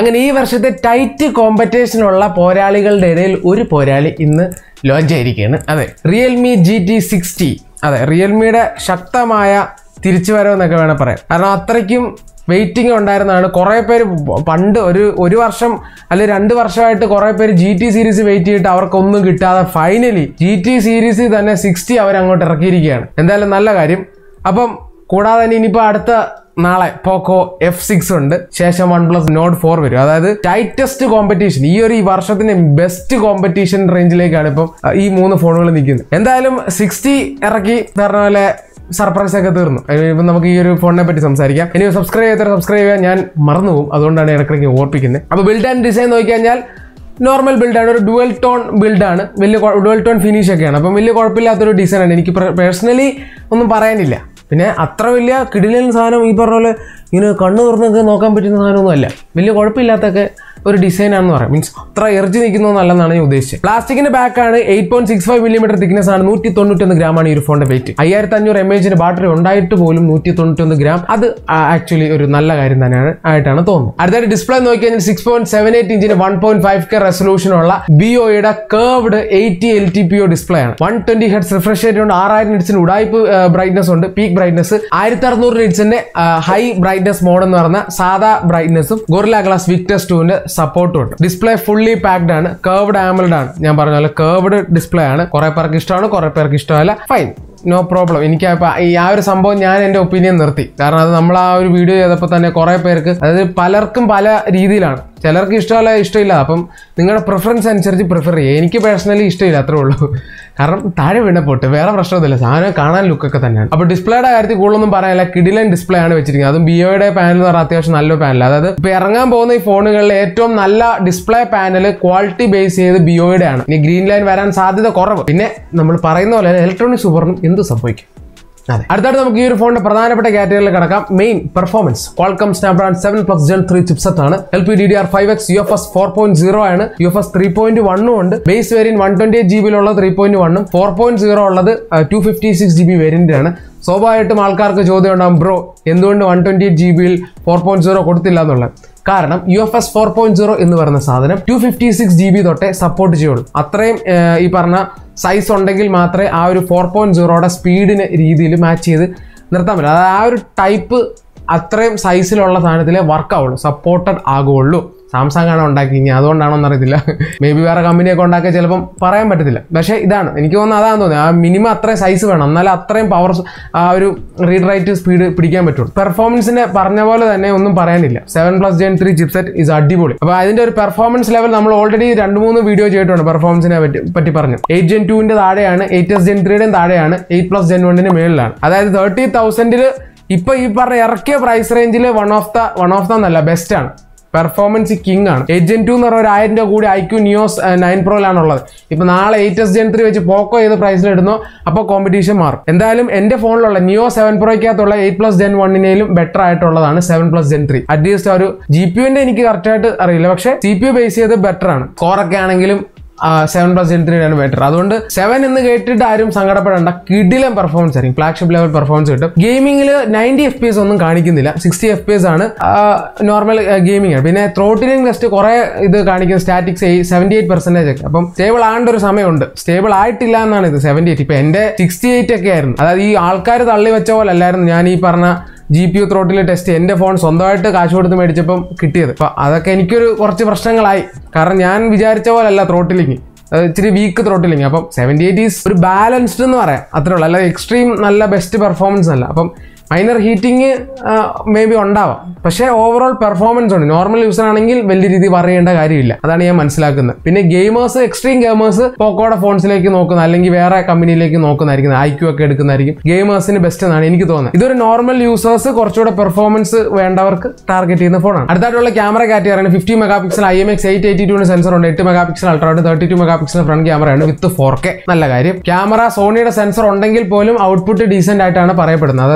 അങ്ങനെ ഈ വർഷത്തെ ടൈറ്റ് കോമ്പറ്റീഷനുള്ള പോരാളികളുടെ ഇടയിൽ ഒരു പോരാളി ഇന്ന് ലോഞ്ച് ആയിരിക്കുകയാണ് അതെ റിയൽമി ജി ടി സിക്സ്റ്റി അതെ റിയൽമിയുടെ ശക്തമായ തിരിച്ചുവരവെന്നൊക്കെ വേണം പറയാം കാരണം അത്രയ്ക്കും വെയിറ്റിംഗ് ഉണ്ടായിരുന്നതാണ് കുറേ പേര് പണ്ട് ഒരു ഒരു വർഷം അല്ലെങ്കിൽ രണ്ട് വർഷമായിട്ട് കുറേ പേര് ജി ടി സീരീസ് വെയിറ്റ് ചെയ്തിട്ട് അവർക്കൊന്നും കിട്ടാതെ ഫൈനലി ജി ടി സീരീസിൽ തന്നെ സിക്സ്റ്റി അവർ അങ്ങോട്ട് ഇറക്കിയിരിക്കുകയാണ് എന്തായാലും നല്ല കാര്യം അപ്പം കൂടാതെ തന്നെ ഇനിയിപ്പോൾ അടുത്ത നാളെ പോക്കോ എഫ് സിക്സ് ഉണ്ട് ശേഷം വൺ പ്ലസ് നോട്ട് ഫോർ വരും അതായത് ടൈറ്റസ്റ്റ് കോമ്പറ്റീഷൻ ഈ ഒരു ഈ വർഷത്തിന്റെ ബെസ്റ്റ് കോമ്പറ്റീഷൻ റേഞ്ചിലേക്കാണ് ഇപ്പം അഹ്, ഈ മൂന്ന് ഫോണുകൾ നിൽക്കുന്നത് എന്തായാലും സിക്സ്റ്റി ഇറക്കി പറഞ്ഞ പോലെ സർപ്രൈസ് ഒക്കെ തീർന്നു ഇപ്പം നമുക്ക് ഈ ഒരു ഫോണിനെ പറ്റി സംസാരിക്കാം ഇനി സബ്സ്ക്രൈബ് ചെയ്താൽ സബ്സ്ക്രൈബ് ചെയ്യാൻ ഞാൻ മറന്നുപോകും അതുകൊണ്ടാണ് ഇടയ്ക്കിടയ്ക്ക് ഓർപ്പിക്കുന്നത് അപ്പോൾ ബിൽഡ് ആൻഡ് ഡിസൈൻ നോക്കിക്കഴിഞ്ഞാൽ നോർമൽ ബിൽഡാണ് ഒരു ഡുവൽ ടോൺ ബിൽഡാണ് വലിയ ഡുവൽ ടോൺ ഫിനിഷ് ഒക്കെയാണ് അപ്പം വലിയ കുഴപ്പമില്ലാത്തൊരു ഡിസൈനാണ് എനിക്ക് പേഴ്സണലി ഒന്നും പറയാനില്ല പിന്നെ അത്ര വലിയ കിടിലൻ സാധനം ഈ പറഞ്ഞ പോലെ ഇങ്ങനെ കണ്ണു തുറന്നൊക്കെ നോക്കാൻ പറ്റുന്ന സാധനമൊന്നുമല്ല വലിയ കുഴപ്പമില്ലാത്തൊക്കെ ഒരു ഡിസൈനാണെന്ന് പറയാം മീൻസ് അത്ര എർജി നിൽക്കുന്നതെന്നല്ലെന്നാണ് ഞാൻ ഉദ്ദേശിച്ചത് പ്ലാസ്റ്റിക്കിന്റെ ബാക്കാണ് eight point six five millimetre thickness ആണ് നൂറ്റി തൊണ്ണൂറ്റൊന്ന് ഗ്രാമാണ് ഈ ഒരു ഫോണിന്റെ വെയിറ്റ് അയ്യായിരത്തി അഞ്ഞൂറ് എം എച്ചിന്റെ ബാറ്ററി ഉണ്ടായിട്ട് പോലും നൂറ്റി തൊണ്ണൂറ്റൊന്ന് ഗ്രാം അത് ആക്ച്വലി ഒരു നല്ല കാര്യം തന്നെയാണ് ആയിട്ടാണ് തോന്നുന്നത് അടുത്തായിട്ട് ഡിസ്പ്ലേ നോക്കി കഴിഞ്ഞാൽ സിക്സ് പോയിന്റ് സെവൻ എയ്റ്റ് ഇഞ്ചിന് one point five K resolution ഉള്ള ബിഒയുടെ curved eighty L T P O display ആണ് one twenty hertz refresh rate ഉണ്ട് ആറായിരം നിറ്റ്സിന് ഉടായ്പ് ബ്രൈറ്റ്നസ് ഉണ്ട് പീക്ക് ബ്രൈറ്റ്നസ് ആയിരത്തി അറുന്നൂറ് നിറ്റ്സിന്റെ ഹൈ ബ്രൈറ്റ്നസ് മോഡ് എന്ന് പറഞ്ഞ സാധാ ബ്രൈറ്റ്നസും ഗോറില ഗ്ലാസ് വിക്ടസ് ടുവിന്റെ സപ്പോർട്ടും ഉണ്ട് ഡിസ്പ്ലേ ഫുള്ളി പാക്ഡ് ആണ് കേർവ്ഡ് ആമൽഡ് ആണ് ഞാൻ പറഞ്ഞ പോലെ കേർവ്ഡ് ഡിസ്പ്ലേ ആണ് കുറെ പേർക്ക് ഇഷ്ടമാണ് കുറെ പേർക്ക് ഇഷ്ടമല്ല ഫൈൻ നോ പ്രോബ്ലം എനിക്ക് ഇപ്പൊ ഈ ആ ഒരു സംഭവം ഞാൻ എന്റെ ഒപ്പീനിയൻ നിർത്തി കാരണം അത് നമ്മൾ ആ ഒരു വീഡിയോ ചെയ്തപ്പോൾ തന്നെ കുറെ പേർക്ക് അതായത് പലർക്കും പല രീതിയിലാണ് ചിലർക്ക് ഇഷ്ടമല്ല ഇഷ്ടമില്ല അപ്പം നിങ്ങളുടെ പ്രിഫറൻസ് അനുസരിച്ച് പ്രിഫർ ചെയ്യുക എനിക്ക് പേഴ്സണലി ഇഷ്ടമില്ല അത്രേ ഉള്ളൂ കാരണം താഴെ വീണ പോട്ട് വേറെ പ്രശ്നമൊന്നുമില്ല സാധനം കാണാൻ ലുക്കൊക്കെ തന്നെയാണ് അപ്പോൾ ഡിസ്പ്ലേയുടെ കാര്യത്തിൽ കൂടുതലൊന്നും പറയാനില്ല കിടിലൻ ഡിസ്പ്ലേ ആണ് വെച്ചിരിക്കുന്നത് അതും ബിയോയുടെ പാനൽ എന്ന് പറഞ്ഞാൽ അത്യാവശ്യം നല്ലൊരു പാനൽ അതായത് ഇപ്പൊ ഇറങ്ങാൻ പോകുന്ന ഈ ഫോണുകളിൽ ഏറ്റവും നല്ല ഡിസ്പ്ലേ പാനൽ ക്വാളിറ്റി ബേസ് ചെയ്ത് ബിയോയുടെ ആണ് ഇനി ഗ്രീൻ ലൈൻ വരാൻ സാധ്യത കുറവ് പിന്നെ നമ്മൾ പറയുന്ന പോലെ ഇലക്ട്രോണിക് സൂപ്പറിനും എന്ത് സംഭവിക്കും അതെ അടുത്തായിട്ട് നമുക്ക് ഈ ഒരു ഫോണിന്റെ പ്രധാനപ്പെട്ട കാറ്റഗറിയിൽ കിടക്കാം main performance Qualcomm Snapdragon seven plus gen three chipset ആണ് L P D D R five X U F S four point zero ആണ് U F S three point വണ്ണും ഉണ്ട് base variant one twenty eight G ബിയിലുള്ള three point വണ്ണും four point zero ഉള്ളത് two fifty six G B variant ആണ് സ്വാഭാവികമായിട്ടും ആൾക്കാർക്ക് ചോദ്യം ഉണ്ടാകും ബ്രോ എന്തുകൊണ്ട് വൺ ട്വന്റി എയ്റ്റ് ജി ബിയിൽ ഫോർ പോയിന്റ് സീറോ കൊടുത്തില്ല എന്നുള്ളത് കാരണം U F S four point zero എന്ന് പറയുന്ന സാധനം two fifty six G B തൊട്ടേ സപ്പോർട്ട് ചെയ്യുള്ളൂ അത്രയും ഏർ, ഈ പറഞ്ഞ സൈസ് ഉണ്ടെങ്കിൽ മാത്രമേ ആ ഒരു ഫോർ പോയിന്റ് സീറോയുടെ സ്പീഡിന് രീതിയിൽ മാച്ച് ചെയ്ത് നിർത്താൻ പറ്റും അതായത് ആ ഒരു ടൈപ്പ് അത്രയും സൈസിലുള്ള സാധനത്തിലെ വർക്ക് ആവുള്ളൂ സപ്പോർട്ടഡ് ആകുള്ളൂ സാംസങ് ആണ് ഉണ്ടാക്കി ഇനി അതുകൊണ്ടാണോ എന്നറിയത്തില്ല മേ ബി വേറെ കമ്പനിയൊക്കെ ഉണ്ടാക്കിയ ചിലപ്പം പറയാൻ പറ്റത്തില്ല പക്ഷേ ഇതാണ് എനിക്ക് തോന്നുന്നത് അതാണ് തോന്നുന്നത് ആ മിനിമം അത്രയും സൈസ് വേണം എന്നാലും അത്രയും പവർ ആ ഒരു റീഡ് റൈറ്റ് സ്പീഡ് പിടിക്കാൻ പറ്റുള്ളൂ പെർഫോമൻസിന്റെ പറഞ്ഞ പോലെ തന്നെ ഒന്നും പറയാനില്ല seven plus gen three chipset is അടിപൊളി അപ്പോൾ അതിന്റെ ഒരു പെർഫോമൻസ് ലെവൽ നമ്മൾ ഓൾറെഡി രണ്ട് മൂന്ന് വീഡിയോ ചെയ്തിട്ടുണ്ട് പെർഫോമൻസിനെ പറ്റി പറ്റി പറഞ്ഞു എയ്റ്റ് ജെൻ ടുവിന്റെ താഴെയാണ് എയ്റ്റ് എസ് ജെൻ ത്രീയുടെയും താഴെയാണ് എയ്റ്റ് പ്ലസ് ജെൻ വണ്ണിന്റെ മേളിലാണ് അതായത് തേർട്ടി തൗസൻഡിൽ ഇപ്പൊ ഈ പറഞ്ഞ ഇറക്കിയ പ്രൈസ് റേഞ്ചിൽ one of the one of the എന്നല്ല ബെസ്റ്റ് ആണ് പെർഫോമൻസ് കിങ് ആണ് എയ്റ്റ് ജെൻ ടു എന്ന് പറഞ്ഞ ഒരു ആയിരം രൂപ കൂടി ഐക്യു നിയോസ് നയൻ പ്രോയിലാണ് ഉള്ളത് ഇപ്പൊ നാളെ എയ്റ്റ് എസ് ജെൻ ത്രീ വെച്ച് പോക്കോ ഏത് പ്രൈസിൽ ഇടുന്നോ അപ്പോൾ കോമ്പറ്റീഷൻ മാറും എന്തായാലും എന്റെ ഫോണിലുള്ള നിയോ സെവൻ പ്രോയ്ക്കകത്തുള്ള എയ്റ്റ് പ്ലസ് ജെൻ വണ്ണിനേലും ബെറ്റർ ആയിട്ടുള്ളതാണ് seven plus gen three at least ഒരു ജി പി യുവിന്റെ എനിക്ക് കറക്റ്റ് ആയിട്ട് അറിയില്ല പക്ഷേ സി പി യു ബേസ് ചെയ്ത് ബെറ്റർ ആണ് സ്കോറൊക്കെ ആണെങ്കിലും സെവൻ പ്ലസ് ജെൻ ത്രീ ആണ് ബെറ്റർ അതുകൊണ്ട് സെവൻ എന്ന് കേട്ടിട്ട് ആരും സങ്കടപ്പെടേണ്ട കിടിലം പെർഫോമൻസ് ആയിരിക്കും ഫ്ലാഗ്ഷിപ്പ് ലെവൽ പെർഫോമൻസ് കിട്ടും ഗെയിമിംഗിൽ നയൻറ്റി എഫ് പി എസ് ഒന്നും കാണിക്കുന്നില്ല സിക്സ്റ്റി എഫ് പി എസ് ആണ് നോർമൽ ഗെയിമിംഗ് ആണ് പിന്നെ ത്രോട്ടിലിംഗ് ടെസ്റ്റ് കുറെ ഇത് കാണിക്കുന്ന സ്റ്റാറ്റിക്സ് സെവന്റി എയ്റ്റ് പെർസെന്റേജ് ഒക്കെ അപ്പം സ്റ്റേബിൾ ആകേണ്ട ഒരു സമയമുണ്ട് സ്റ്റേബിൾ ആയിട്ടില്ല എന്നാണ് ഇത് സെവന്റി എയ്റ്റ് ഇപ്പൊ എന്റെ സിക്സ്റ്റി എയ്റ്റ് ഒക്കെ ആയിരുന്നു അതായത് ഈ ആൾക്കാർ തള്ളി വെച്ച പോലെ അല്ലായിരുന്നു ഞാൻ ഈ പറഞ്ഞ G P U throttle test എൻ്റെ ഫോൺ സ്വന്തമായിട്ട് കാശ് കൊടുത്ത് മേടിച്ചപ്പം കിട്ടിയത് അപ്പം അതൊക്കെ എനിക്കൊരു കുറച്ച് പ്രശ്നങ്ങളായി കാരണം ഞാൻ വിചാരിച്ച പോലെ അല്ല ത്രോട്ടിലിങ് ഇച്ചിരി വീക്ക് ത്രോട്ടിലിങ് അപ്പം സെവൻറ്റി എയ്റ്റ് ഈസ് ഒരു ബാലൻസ്ഡ് എന്ന് പറയാം അത്രേ ഉള്ളൂ അല്ല എക്സ്ട്രീം നല്ല ബെസ്റ്റ് പെർഫോമൻസ് അല്ല അപ്പം മൈനർ ഹീറ്റിംഗ് മേ ബി ഉണ്ടാവാം പക്ഷേ ഓവറോൾ പെർഫോമൻസ് ഉണ്ട് നോർമൽ യൂസർ ആണെങ്കിൽ വലിയ രീതിയിൽ പറയേണ്ട കാര്യമില്ല അതാണ് ഞാൻ മനസ്സിലാക്കുന്നത് പിന്നെ ഗെയിമേഴ്സ് എക്സ്ട്രീം ഗെയിമേഴ്സ് പോക്കോയുടെ ഫോൺസിലേക്ക് നോക്കുന്ന അല്ലെങ്കിൽ വേറെ കമ്പനിയിലേക്ക് നോക്കുന്നതായിരിക്കും ഐ ക്യു ഒക്കെ എടുക്കുന്നതായിരിക്കും ഗെയിമേഴ്സിന് ബെസ്റ്റ് എന്നാണ് എനിക്ക് തോന്നുന്നത് ഇതൊരു നോർമൽ യൂസേഴ്സ് കുറച്ചുകൂടെ പെർഫോമൻസ് വേണ്ടവർക്ക് ടാർഗറ്റ് ചെയ്യുന്ന ഫോണാണ് അടുത്തായിട്ടുള്ള ക്യാമറ കാറ്റഗറിയാണ് fifty megapixel I M X eight eighty two sensor ഉണ്ട് എട്ട് megapixel ultra thirty two megapixel front ക്യാമറയാണ് വിത്ത് ഫോർ കെ നല്ല കാര്യം ക്യാമറ സോണിയുടെ സെൻസർ ഉണ്ടെങ്കിൽ പോലും ഔട്ട്പുട്ട് ഡീസെന്റ് ആയിട്ടാണ് പറയപ്പെടുന്നത് അതായത് വലിയ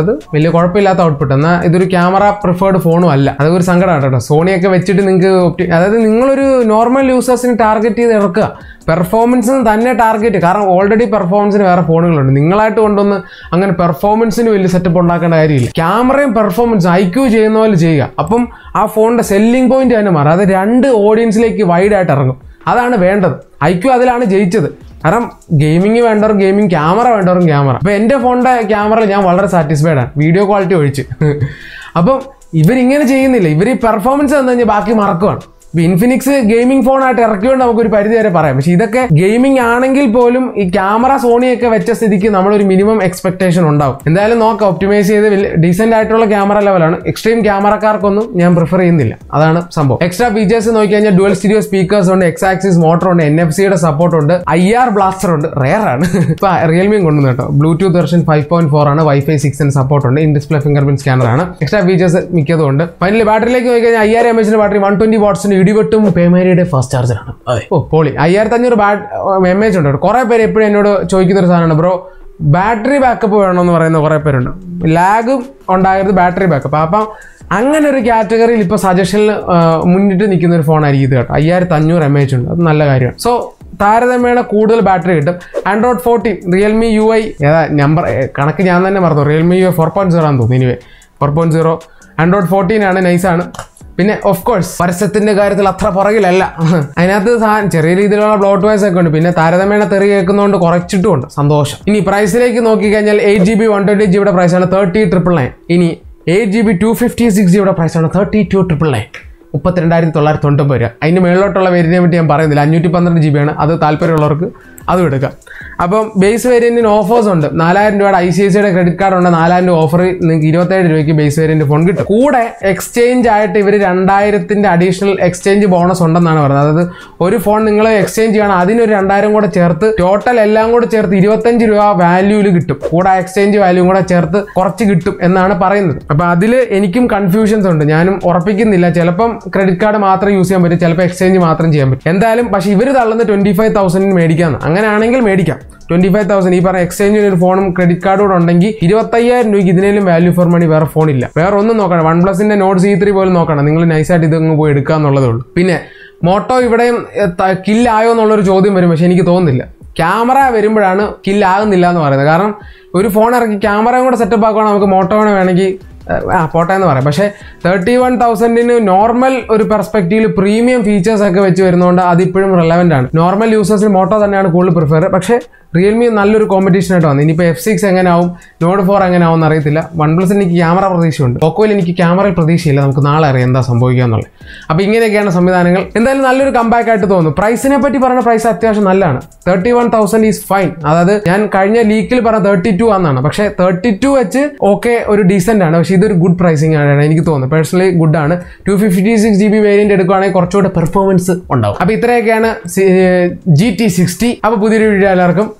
വലിയ കുഴപ്പമില്ലാത്ത ഔട്ട്പുട്ട് എന്നാൽ ഇതൊരു ക്യാമറ പ്രിഫേർഡ് ഫോണും അല്ല അതൊരു സങ്കടമാണ് കേട്ടോ സോണിയൊക്കെ വെച്ചിട്ട് നിങ്ങൾക്ക് ഒപ്റ്റി- അതായത് നിങ്ങളൊരു നോർമൽ യൂസേഴ്സിന് ടാർഗറ്റ് ചെയ്ത് ഇറക്കുക പെർഫോമൻസിന് തന്നെ ടാർഗറ്റ് കാരണം ഓൾറെഡി പെർഫോമൻസിന് വേറെ ഫോണുകളുണ്ട് നിങ്ങളായിട്ട് കൊണ്ടൊന്ന് അങ്ങനെ പെർഫോമൻസിന് വലിയ സെറ്റപ്പ് ഉണ്ടാക്കേണ്ട കാര്യമില്ല ക്യാമറയും പെർഫോമൻസ് ഐക്യു ചെയ്യുന്ന പോലെ ചെയ്യുക അപ്പം ആ ഫോണിന്റെ സെല്ലിംഗ് പോയിന്റ് തന്നെ മാറും അത് രണ്ട് ഓഡിയൻസിലേക്ക് വൈഡ് ആയിട്ട് ഇറങ്ങും അതാണ് വേണ്ടത് ഐക്യു അതിലാണ് ജയിച്ചത് കാരണം ഗെയിമിംഗ് വേണ്ടവർ ഗെയിമിംഗ് ക്യാമറ വേണ്ടവരും ക്യാമറ അപ്പൊ എന്റെ ഫോണിന്റെ ക്യാമറയിൽ ഞാൻ വളരെ സാറ്റിസ്ഫൈഡ് ആണ് വീഡിയോ ക്വാളിറ്റി ഒഴിച്ച് അപ്പം ഇവരിങ്ങനെ ചെയ്യുന്നില്ല ഇവർ ഈ പെർഫോമൻസ് തന്നു കഴിഞ്ഞാൽ ബാക്കി മറക്കുവാണ് ഇപ്പൊ ഇൻഫിനിക്സ് ഗെയിമിംഗ് ഫോണായിട്ട് ഇറക്കിയോണ്ട് നമുക്ക് ഒരു പരിധി വരെ പറയാം പക്ഷെ ഇതൊക്കെ ഗെയിമിംഗ് ആണെങ്കിൽ പോലും ഈ ക്യാമറ സോണിയൊക്കെ വെച്ച സ്ഥിതിക്ക് നമ്മളൊരു മിനിമം എക്സ്പെക്ടേഷൻ ഉണ്ടാവും എന്തായാലും നോക്കാം ഒപ്റ്റിമൈസ് ചെയ്ത് ഡീസെന്റ് ആയിട്ടുള്ള ക്യാമറ ലെവലാണ് എക്സ്ട്രീം ക്യാമറക്കാർക്കൊന്നും ഞാൻ പ്രിഫർ ചെയ്യുന്നില്ല അതാണ് സംഭവം എക്സ്ട്രാ ഫീച്ചേഴ്സ് നോക്കി കഴിഞ്ഞാൽ ഡുവൽ സ്റ്റീരിയോ സ്പീക്കേഴ്സ് ഉണ്ട് എക്സ് ആക്സിസ് മോട്ടർ ഉണ്ട് എൻ എഫ് സിയുടെ സപ്പോർട്ട് ഉണ്ട് ഐ ആർ ബ്ലാസ്റ്റർ ഉണ്ട് റെയർ ആണ് ഇപ്പൊ റിയൽമിയും കൊണ്ടുവന്നു കേട്ടോ Bluetooth version five point four ആണ് വൈഫൈ സിക്സിന് സപ്പോർട്ട് ഉണ്ട് in display fingerprint scanner ആണ് എക്സ്ട്രാ ഫീച്ചേഴ്സ് മിക്കതും ഉണ്ട് ഫൈനലി ബാറ്ററിയിലേക്ക് നോക്കി കഴിഞ്ഞാൽ അയ്യായിരം എം എച്ചിന്റെ ബാറ്ററി വൺ ട്വന്റി വാട്ട്സിന്റെ ഇടിവെട്ടും പേമേരിയുടെ ഫാസ്റ്റ് ചാർജർ ആണ് ഓ പോളി അയ്യായിരത്തി അഞ്ഞൂറ് എം എച്ച് ഉണ്ട് കുറെ പേര് എപ്പോഴും എന്നോട് ചോദിക്കുന്ന ഒരു സാധനമാണ് ബ്രോ ബാറ്ററി ബാക്കപ്പ് വേണമെന്ന് പറയുന്ന കുറെ പേരുണ്ട് ലാഗും ഉണ്ടായത് ബാറ്ററി ബാക്കപ്പ് അപ്പം അങ്ങനെ ഒരു കാറ്റഗറിയിൽ ഇപ്പോൾ സജഷനിൽ മുന്നിട്ട് നിൽക്കുന്ന ഒരു ഫോണായിരിക്കും ഇത് കേട്ടോ അയ്യായിരത്തി അഞ്ഞൂറ് എം എച്ച് ഉണ്ട് അത് നല്ല കാര്യമാണ് സോ താരതമ്യേന കൂടുതൽ ബാറ്ററി കിട്ടും Android fourteen Realme U I ഏതാ നമ്പർ കണക്ക് ഞാൻ തന്നെ മറന്നു Realme U I four point zero ആണെന്ന് തോന്നുന്നു anyway four point zero Android fourteen ആണ് നൈസാണ് പിന്നെ ഓഫ് കോഴ്സ് പരസ്യത്തിന്റെ കാര്യത്തിൽ അത്ര പുറകിലല്ല അതിനകത്ത് സാധനം ചെറിയ രീതിയിലുള്ള ബ്ലോട്ട് വൈസ് ഒക്കെ ഉണ്ട് പിന്നെ താരതമ്യേന തെറി കേൾക്കുന്നതുകൊണ്ട് കുറച്ചിട്ടുമുണ്ട് സന്തോഷം ഇനി പ്രൈസിലേക്ക് നോക്കിക്കഴിഞ്ഞാൽ eight G B one twenty ജിയുടെ പ്രൈസാണ് തേർട്ടി ട്രിപ്പിൾ നയൻ ഇനി eight G B two fifty six ജിയുടെ പ്രൈസാണ് തേർട്ടി ടു ട്രിപ്പിൾ നയൻ മുപ്പത്തിരണ്ടായിരത്തി തൊള്ളായിരത്തി തൊണ്ണൂറ്റൊമ്പത് രൂപ അതിന് മേളിലോട്ടുള്ള വേരിയന്റിനെ പറ്റി ഞാൻ പറയുന്നില്ല അഞ്ഞൂറ്റി പന്ത്രണ്ട് ജി ബി ആണ് അത് താല്പര്യമുള്ളവർക്ക് അതും എടുക്കാം അപ്പം ബേസ് വേരിയന്റിന് ഓഫേഴ്സ് ഉണ്ട് നാലായിരം രൂപയുടെ ഐ സി ഐ സിയുടെ ക്രെഡിറ്റ് കാർഡ് ഉണ്ട് നാലായിരം രൂപ ഓഫർ നിങ്ങൾക്ക് ഇരുപത്തേഴ് രൂപയ്ക്ക് ബേസ് വേരിയന്റ് ഫോൺ കിട്ടും കൂടെ എക്സ്ചേഞ്ച് ആയിട്ട് ഇവർ രണ്ടായിരത്തിന്റെ അഡീഷണൽ എക്സ്ചേഞ്ച് ബോണസ് ഉണ്ടെന്നാണ് പറയുന്നത് അതായത് ഒരു ഫോൺ നിങ്ങൾ എക്സ്ചേഞ്ച് ചെയ്യണം അതിനൊരു രണ്ടായിരം കൂടെ ചേർത്ത് ടോട്ടൽ എല്ലാം കൂടെ ചേർത്ത് ഇരുപത്തഞ്ച് രൂപ വാല്യൂല് കിട്ടും കൂടെ എക്സ്ചേഞ്ച് വാല്യൂ കൂടെ ചേർത്ത് കുറച്ച് കിട്ടും എന്നാണ് പറയുന്നത് അപ്പൊ അതിൽ എനിക്കും കൺഫ്യൂഷൻസ് ഉണ്ട് ഞാനും ഉറപ്പിക്കുന്നില്ല ചിലപ്പം ക്രെഡിറ്റ് കാർഡ് മാത്രം യൂസ് ചെയ്യാൻ പറ്റും ചിലപ്പോൾ എക്സ്ചേഞ്ച് മാത്രം ചെയ്യാൻ പറ്റും എന്തായാലും പക്ഷേ ഇവർ തള്ളുന്ന ട്വന്റി ഫൈവ് തൗസൻഡിന് മേടിക്കാന്ന് അങ്ങനെയാണെങ്കിൽ മേടിക്കാം ട്വന്റി ഫൈവ് തൗസൻഡ് ഈ പറഞ്ഞ എക്സ്ചേഞ്ചിന് ഒരു ഫോണും ക്രെഡിറ്റ് കാർഡും കൂടെ ഉണ്ടെങ്കിൽ ഇരുപത്തയ്യായിരം രൂപയ്ക്ക് ഇതിനേലും വാല്യൂ ഫോർ മണി വേറെ ഫോൺ ഇല്ല വേറെ ഒന്നും നോക്കണം വൺ പ്ലസിന്റെ നോട്ട് സി ത്രീ പോലും നോക്കണം നിങ്ങൾ നൈസായിട്ട് ഇതങ്ങ് പോയി എടുക്കുക എന്നുള്ളതേ ഉള്ളൂ പിന്നെ മോട്ടോ ഇവിടെയും കില്ലായോ എന്നുള്ളൊരു ചോദ്യം വരും പക്ഷെ എനിക്ക് തോന്നുന്നില്ല ക്യാമറ വരുമ്പോഴാണ് കില്ലാകുന്നില്ല എന്ന് പറയുന്നത് കാരണം ഒരു ഫോൺ ഇറക്കി ക്യാമറയും കൂടെ സെറ്റപ്പ് ആക്കുവാണെങ്കിൽ നമുക്ക് മോട്ടോനെ വേണമെങ്കിൽ ഏഹ്, ആ പോട്ടെ എന്ന് പറയാം പക്ഷേ തേർട്ടി വൺ തൗസൻഡിന് നോർമൽ ഒരു പെർസ്പെക്റ്റീവിൽ പ്രീമിയം ഫീച്ചേഴ്സ് ഒക്കെ വെച്ച് വരുന്നതുകൊണ്ട് അതിപ്പോഴും റെലവെന്റ് ആണ് നോർമൽ യൂസേഴ്സിന് മോട്ടോ തന്നെയാണ് കൂടുതൽ പ്രിഫർ പക്ഷേ റിയൽമി നല്ലൊരു കോമ്പറ്റീഷൻ ആയിട്ട് വന്നു ഇനിയിപ്പോൾ എഫ് സിക്സ് എങ്ങനെ ആവും നോഡ് ഫോർ എങ്ങനെ ആവും അറിയത്തില്ല വൺ പ്ലസിന് എനിക്ക് ക്യാമറ പ്രതീക്ഷയുണ്ട് പോക്കോയിൽ എനിക്ക് ക്യാമറയിൽ പ്രതീക്ഷയില്ല നമുക്ക് നാളെ അറിയാം എന്താ സംഭവിക്കുക എന്നുള്ളത് അപ്പോൾ ഇങ്ങനെയൊക്കെയാണ് സംവിധാനങ്ങൾ എന്തായാലും നല്ലൊരു കമ്പാക്ക് ആയിട്ട് തോന്നുന്നു പ്രൈസിനെ പറ്റി പറഞ്ഞ പ്രൈസ് അത്യാവശ്യം നല്ലതാണ് thirty one thousand is fine അതായത് ഞാൻ കഴിഞ്ഞ ലീക്കിൽ പറഞ്ഞ തേർട്ടി ടു ആണെന്നാണ് പക്ഷേ തേർട്ടി ടു വെച്ച് ഓക്കെ ഒരു ഡീസെന്റ് ആണ് പക്ഷേ ഇതൊരു ഗുഡ് പ്രൈസിംഗ് ആണ് എനിക്ക് തോന്നുന്നത് പേഴ്സണലി ഗുഡ് ആണ് two fifty six G B variant എടുക്കുകയാണെങ്കിൽ കുറച്ചുകൂടെ പെർഫോമൻസ് ഉണ്ടാവും അപ്പോൾ ഇത്രയൊക്കെയാണ് ജി ടി സിക്സ്റ്റി അപ്പോൾ പുതിയൊരു വീഡിയോ എല്ലാവർക്കും